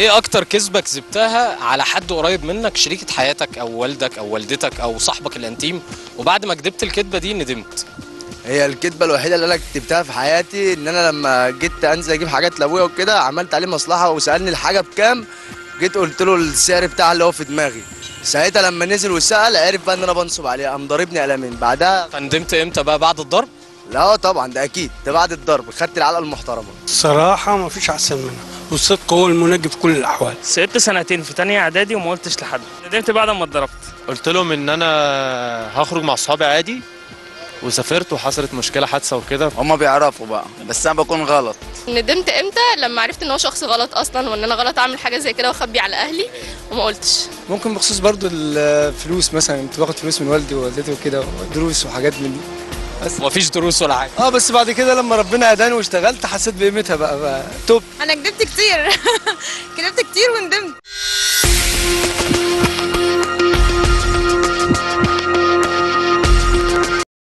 ايه اكتر كذبه كذبتها على حد قريب منك شريكه حياتك او والدك او والدتك او صاحبك الانتيم وبعد ما كدبت الكذبه دي ندمت هي الكدبه الوحيده اللي انا كتبتها في حياتي ان انا لما جيت انزل اجيب حاجات لابويا وكده عملت عليه مصلحه وسالني الحاجه بكام جيت قلت له السعر بتاعها اللي هو في دماغي ساعتها لما نزل وسال عرف بقى ان انا بنصب عليه قام ضاربني قلمين بعدها فندمت امتى بقى بعد الضرب لا طبعا ده اكيد ده بعد الضرب خدت العلقه المحترمه الصراحة ما فيش أحسن منها والصدق هو المنجي في كل الأحوال سبت سنتين في تانية اعدادي وما قلتش لحد ندمت بعد ما اتضربت قلت لهم ان انا هخرج مع اصحابي عادي وسافرت وحصلت مشكله حادثه وكده هما بيعرفوا بقى بس انا بكون غلط ندمت امتى لما عرفت ان هو شخص غلط اصلا وان انا غلط اعمل حاجه زي كده واخبي على اهلي وما قلتش ممكن بخصوص برضو الفلوس مثلا كنت باخد فلوس من والدي ووالدتي وكده دروس وحاجات من دي بس مفيش دروس ولا حاجه اه بس بعد كده لما ربنا هداني واشتغلت حسيت بقيمتها بقى, بقى توب انا كدبت كتير كدبت كتير وندمت